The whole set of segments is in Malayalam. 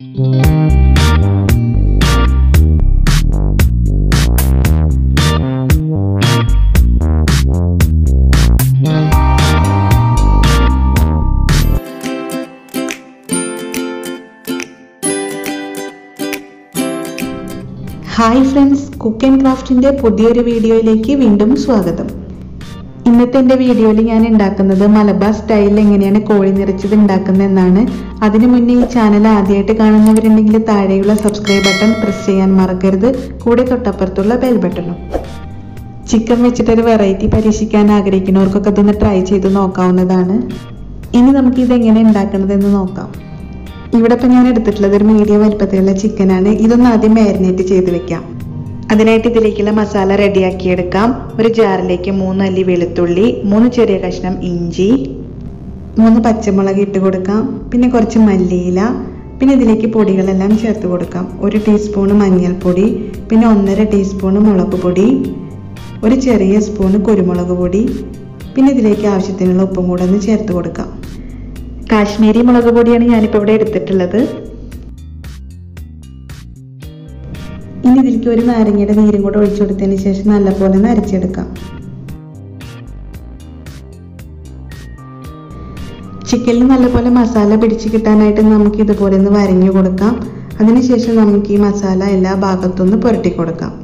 ഹായ് ഫ്രണ്ട്സ് കുക്ക് ആൻഡ് ക്രാഫ്റ്റിന്റെ പുതിയൊരു വീഡിയോയിലേക്ക് വീണ്ടും സ്വാഗതം ഇന്നത്തെ എൻ്റെ വീഡിയോയിൽ ഞാൻ ഉണ്ടാക്കുന്നത് മലബാർ സ്റ്റൈലിൽ എങ്ങനെയാണ് കോഴി നിറച്ചത് ഉണ്ടാക്കുന്നത് എന്നാണ് അതിനു മുന്നേ ഈ ചാനൽ ആദ്യമായിട്ട് കാണുന്നവരുണ്ടെങ്കിൽ താഴെയുള്ള സബ്സ്ക്രൈബ് ബട്ടൺ പ്രസ് ചെയ്യാൻ മറക്കരുത് കൂടെ തൊട്ടപ്പുറത്തുള്ള ബെൽ ബട്ടണും ചിക്കൻ വെച്ചിട്ടൊരു വെറൈറ്റി പരീക്ഷിക്കാൻ ആഗ്രഹിക്കുന്നവർക്കൊക്കെ ഇതൊന്ന് ട്രൈ ചെയ്ത് നോക്കാവുന്നതാണ് ഇനി നമുക്ക് ഇത് എങ്ങനെ ഉണ്ടാക്കുന്നതെന്ന് നോക്കാം ഇവിടെ ഇപ്പം ഞാൻ എടുത്തിട്ടുള്ളത് ഒരു മീഡിയം വലിപ്പത്തിലുള്ള ചിക്കനാണ് ഇതൊന്ന് ആദ്യം മാരിനേറ്റ് ചെയ്ത് വെക്കാം അതിനായിട്ട് ഇതിലേക്കുള്ള മസാല റെഡിയാക്കി എടുക്കാം ഒരു ജാറിലേക്ക് മൂന്ന് അല്ലി വെളുത്തുള്ളി മൂന്ന് ചെറിയ കഷ്ണം ഇഞ്ചി മൂന്ന് പച്ചമുളക് ഇട്ട് കൊടുക്കാം പിന്നെ കുറച്ച് മല്ലിയില പിന്നെ ഇതിലേക്ക് പൊടികളെല്ലാം ചേർത്ത് കൊടുക്കാം ഒരു ടീസ്പൂണ് മഞ്ഞൾപ്പൊടി പിന്നെ ഒന്നര ടീസ്പൂണ് മുളക് പൊടി ഒരു ചെറിയ സ്പൂണ് കുരുമുളക് പൊടി പിന്നെ ഇതിലേക്ക് ആവശ്യത്തിനുള്ള ഉപ്പും കൂടെ ഒന്ന് ചേർത്ത് കൊടുക്കാം കാശ്മീരി മുളക് പൊടിയാണ് ഞാനിപ്പോൾ ഇവിടെ എടുത്തിട്ടുള്ളത് ഇനി ഇതിലേക്ക് ഒരു നാരങ്ങയുടെ നീരും കൂടെ ഒഴിച്ചു കൊടുത്തതിന് ശേഷം നല്ലപോലെ ഒന്ന് അരച്ചെടുക്കാം ചിക്കനിൽ നല്ലപോലെ മസാല പിടിച്ച് കിട്ടാനായിട്ട് നമുക്ക് ഇതുപോലെ ഒന്ന് വരഞ്ഞു കൊടുക്കാം അതിനുശേഷം നമുക്ക് ഈ മസാല എല്ലാ ഭാഗത്തുനിന്ന് പുരട്ടി കൊടുക്കാം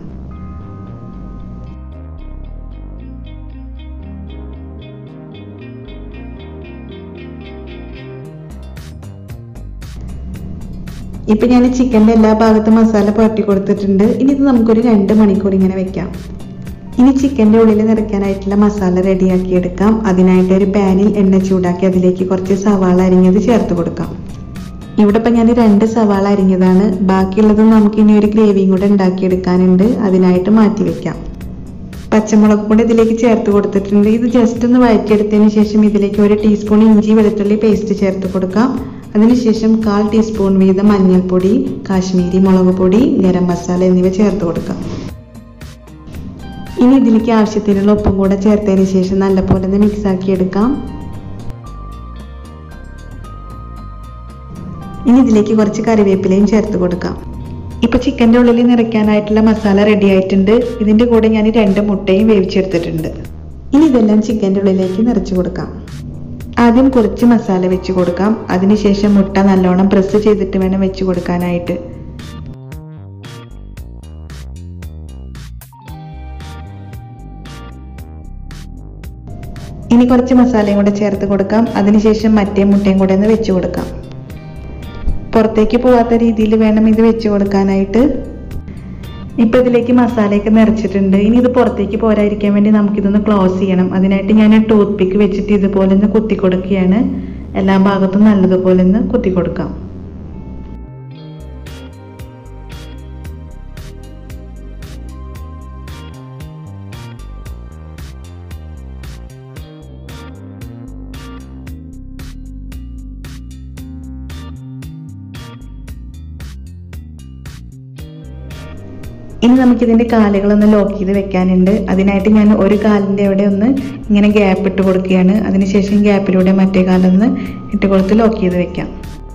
ഇപ്പൊ ഞാൻ ചിക്കൻ്റെ എല്ലാ ഭാഗത്തും മസാല പുരട്ടി കൊടുത്തിട്ടുണ്ട് ഇനി ഇത് നമുക്കൊരു രണ്ട് മണിക്കൂർ ഇങ്ങനെ വെക്കാം ഇനി ചിക്കൻ്റെ ഉള്ളിൽ നിറയ്ക്കാനായിട്ടുള്ള മസാല റെഡിയാക്കി എടുക്കാം അതിനായിട്ട് ഒരു പാനിൽ എണ്ണ ചൂടാക്കി അതിലേക്ക് കുറച്ച് സവാള അരിഞ്ഞത് ചേർത്ത് കൊടുക്കാം ഇവിടെ ഇപ്പം ഞാൻ രണ്ട് സവാള അരിഞ്ഞതാണ് ബാക്കിയുള്ളത് നമുക്ക് ഇനി ഒരു ഗ്രേവിയും കൂടെ ഉണ്ടാക്കിയെടുക്കാനുണ്ട് അതിനായിട്ട് മാറ്റി വെക്കാം പച്ചമുളക് കൂടെ ഇതിലേക്ക് ചേർത്ത് കൊടുത്തിട്ടുണ്ട് ഇത് ജസ്റ്റ് ഒന്ന് വഴറ്റിയെടുത്തതിന് ശേഷം ഇതിലേക്ക് ഒരു ടീസ്പൂൺ ഇഞ്ചി വെളുത്തുള്ളി പേസ്റ്റ് ചേർത്ത് കൊടുക്കാം അതിനുശേഷം കാൽ ടീസ്പൂൺ വീതം മഞ്ഞൾപ്പൊടി കാശ്മീരി മുളക് പൊടി ഗരം മസാല എന്നിവ ചേർത്ത് കൊടുക്കാം ഇനി ഇതിലേക്ക് ആവശ്യത്തിനുള്ള ഉപ്പും കൂടെ ചേർത്തതിന് ശേഷം നല്ലപോലെ ഒന്ന് മിക്സ് ആക്കി എടുക്കാം ഇനി ഇതിലേക്ക് കുറച്ച് കറിവേപ്പിലയും ചേർത്ത് കൊടുക്കാം ഇപ്പൊ ചിക്കൻ്റെ ഉള്ളിൽ നിറയ്ക്കാനായിട്ടുള്ള മസാല റെഡി ആയിട്ടുണ്ട് ഇതിന്റെ കൂടെ ഞാൻ രണ്ട് മുട്ടയും വേവിച്ചെടുത്തിട്ടുണ്ട് ഇനി ഇതെല്ലാം ചിക്കൻ്റെ ഉള്ളിലേക്ക് നിറച്ചു കൊടുക്കാം ആദ്യം കുറച്ച് മസാല വെച്ച് കൊടുക്കാം അതിനുശേഷം മുട്ട നല്ലോണം പ്രസ് ചെയ്തിട്ട് വേണം വെച്ച് കൊടുക്കാനായിട്ട് ഇനി കുറച്ച് മസാലയും കൂടെ ചേർത്ത് കൊടുക്കാം അതിനുശേഷം മറ്റേ മുട്ടയും കൂടെ ഒന്ന് വെച്ച് കൊടുക്കാം പുറത്തേക്ക് പോവാത്ത രീതിയിൽ വേണം ഇത് വെച്ച് കൊടുക്കാനായിട്ട് ഇപ്പൊ ഇതിലേക്ക് മസാലയൊക്കെ നിറച്ചിട്ടുണ്ട് ഇനി ഇത് പുറത്തേക്ക് പോരായിരിക്കാൻ വേണ്ടി നമുക്കിതൊന്ന് ക്ലോസ് ചെയ്യണം അതിനായിട്ട് ഞാൻ ടൂത്ത് പിക്ക് വെച്ചിട്ട് ഇതുപോലെ ഒന്ന് കുത്തി കൊടുക്കുകയാണ് എല്ലാ ഭാഗത്തും നല്ലതുപോലെ ഒന്ന് കുത്തി കൊടുക്കാം ഇനി നമുക്കിതിൻ്റെ കാലുകളൊന്ന് ലോക്ക് ചെയ്ത് വെക്കാനുണ്ട് അതിനായിട്ട് ഞാൻ ഒരു കാലിൻ്റെ അവിടെ ഒന്ന് ഇങ്ങനെ ഗ്യാപ്പ് ഇട്ട് കൊടുക്കുകയാണ് അതിനുശേഷം ഗ്യാപ്പിലൂടെ മറ്റേ കാലൊന്ന് ഇട്ട് കൊടുത്ത് ലോക്ക് ചെയ്ത് വെക്കാം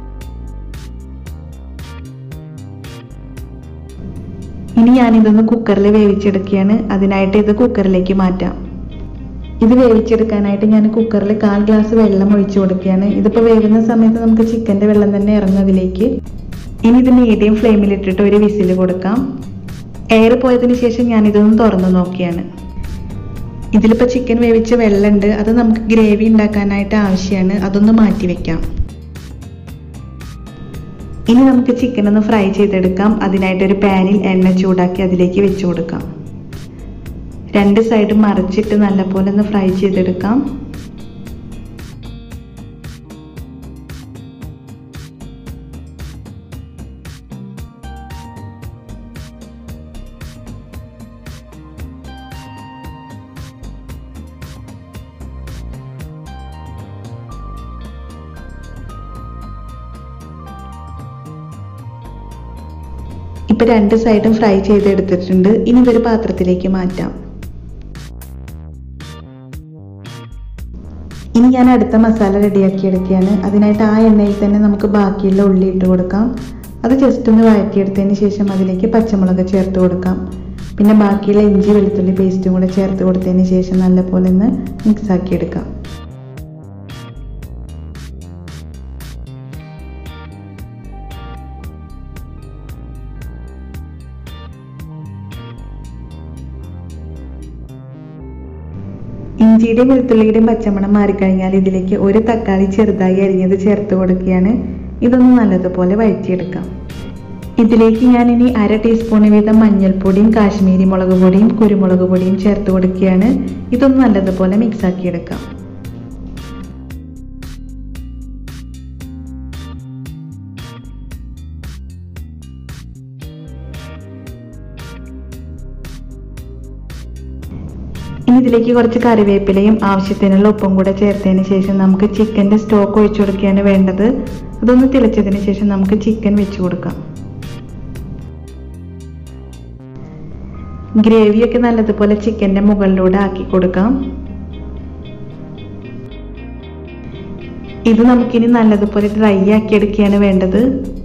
ഇനി ഞാനിതൊന്ന് കുക്കറിൽ വേവിച്ചെടുക്കുകയാണ് അതിനായിട്ട് ഇത് കുക്കറിലേക്ക് മാറ്റാം ഇത് വേവിച്ചെടുക്കാനായിട്ട് ഞാൻ കുക്കറിൽ കാൽ ഗ്ലാസ് വെള്ളം ഒഴിച്ചു കൊടുക്കുകയാണ് ഇതിപ്പോൾ വേവുന്ന സമയത്ത് നമുക്ക് ചിക്കൻ്റെ വെള്ളം തന്നെ ഇറങ്ങുന്നതിലേക്ക് ഇനി ഇത് മീഡിയം ഫ്ലെയിമിൽ ഇട്ടിട്ട് ഒരു വിസിൽ കൊടുക്കാം എയർ പോയതിന് ശേഷം ഞാൻ ഇതൊന്ന് തുറന്നു നോക്കിയാണ് ഇതിലിപ്പോൾ ചിക്കൻ വേവിച്ച വെള്ളമുണ്ട് അത് നമുക്ക് ഗ്രേവി ഉണ്ടാക്കാനായിട്ട് ആവശ്യമാണ് അതൊന്ന് മാറ്റി വെക്കാം ഇനി നമുക്ക് ചിക്കൻ ഒന്ന് ഫ്രൈ ചെയ്തെടുക്കാം അതിനായിട്ട് ഒരു പാനിൽ എണ്ണ ചൂടാക്കി അതിലേക്ക് വെച്ച് കൊടുക്കാം രണ്ട് സൈഡും മറിച്ചിട്ട് നല്ലപോലെ ഒന്ന് ഫ്രൈ ചെയ്തെടുക്കാം ഇപ്പൊ രണ്ട് സൈഡും ഫ്രൈ ചെയ്തെടുത്തിട്ടുണ്ട് ഇനി ഇതൊരു പാത്രത്തിലേക്ക് മാറ്റാം ഇനി ഞാൻ അടുത്ത മസാല റെഡിയാക്കി എടുക്കുകയാണ് അതിനായിട്ട് ആ എണ്ണയിൽ തന്നെ നമുക്ക് ബാക്കിയുള്ള ഉള്ളി ഇട്ട് കൊടുക്കാം അത് ജസ്റ്റ് ഒന്ന് വഴറ്റിയെടുത്തതിന് ശേഷം അതിലേക്ക് പച്ചമുളക് ചേർത്ത് കൊടുക്കാം പിന്നെ ബാക്കിയുള്ള ഇഞ്ചി വെളുത്തുള്ളി പേസ്റ്റും കൂടെ ചേർത്ത് കൊടുത്തതിന് ശേഷം നല്ലപോലെ ഒന്ന് മിക്സ് ആക്കി എടുക്കാം ഇഞ്ചിയുടെയും വെളുത്തുള്ളിയുടെയും പച്ചമണം മാറിക്കഴിഞ്ഞാൽ ഇതിലേക്ക് ഒരു തക്കാളി ചെറുതായി അരിഞ്ഞത് ചേർത്ത് കൊടുക്കുകയാണ് ഇതൊന്ന് നല്ലതുപോലെ വഴറ്റിയെടുക്കാം ഇതിലേക്ക് ഞാൻ ഇനി അര ടീസ്പൂൺ വീതം മഞ്ഞൾപ്പൊടിയും കാശ്മീരി മുളക് പൊടിയും കുരുമുളക് പൊടിയും ചേർത്ത് കൊടുക്കുകയാണ് ഇതൊന്ന് നല്ലതുപോലെ മിക്സ് ആക്കിയെടുക്കാം ഇനി ഇതിലേക്ക് കുറച്ച് കറിവേപ്പിലയും ആവശ്യത്തിനുള്ള ഉപ്പും കൂടെ ചേർത്തതിന് ശേഷം നമുക്ക് ചിക്കൻ്റെ സ്റ്റോക്ക് ഒഴിച്ചു കൊടുക്കുകയാണ് വേണ്ടത് അതൊന്ന് തിളച്ചതിന് ശേഷം നമുക്ക് ചിക്കൻ വെച്ച് കൊടുക്കാം ഗ്രേവിയൊക്കെ നല്ലതുപോലെ ചിക്കൻ്റെ മുകളിലൂടെ ആക്കി കൊടുക്കാം ഇത് നമുക്കിനി നല്ലതുപോലെ ഡ്രൈ ആക്കി എടുക്കുകയാണ് വേണ്ടത്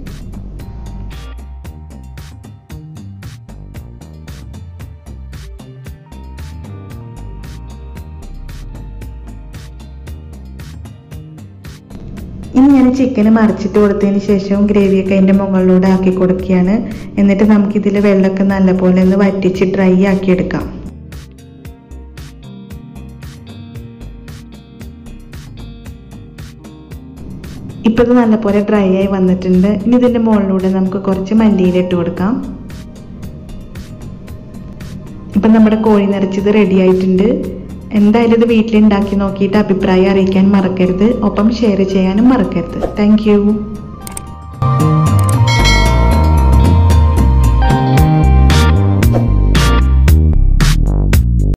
ഇനി ഞാൻ ചിക്കൻ മറിച്ചിട്ട് കൊടുത്തതിന് ശേഷം ഗ്രേവിയൊക്കെ അതിൻ്റെ മുകളിലൂടെ ആക്കി കൊടുക്കുകയാണ് എന്നിട്ട് നമുക്കിതിൽ വെള്ളമൊക്കെ നല്ലപോലെ ഒന്ന് വറ്റിച്ച് ഡ്രൈ ആക്കി എടുക്കാം ഇപ്പം ഇത് നല്ലപോലെ ഡ്രൈ ആയി വന്നിട്ടുണ്ട് ഇനി ഇതിൻ്റെ മുകളിലൂടെ നമുക്ക് കുറച്ച് മല്ലിയില ഇട്ട് കൊടുക്കാം ഇപ്പം നമ്മുടെ കോഴി നിറച്ചത് റെഡി ആയിട്ടുണ്ട് എന്തായാലും ഇത് വീട്ടിലുണ്ടാക്കി നോക്കിയിട്ട് അഭിപ്രായം അറിയിക്കാൻ മറക്കരുത് ഒപ്പം ഷെയർ ചെയ്യാനും മറക്കരുത് താങ്ക്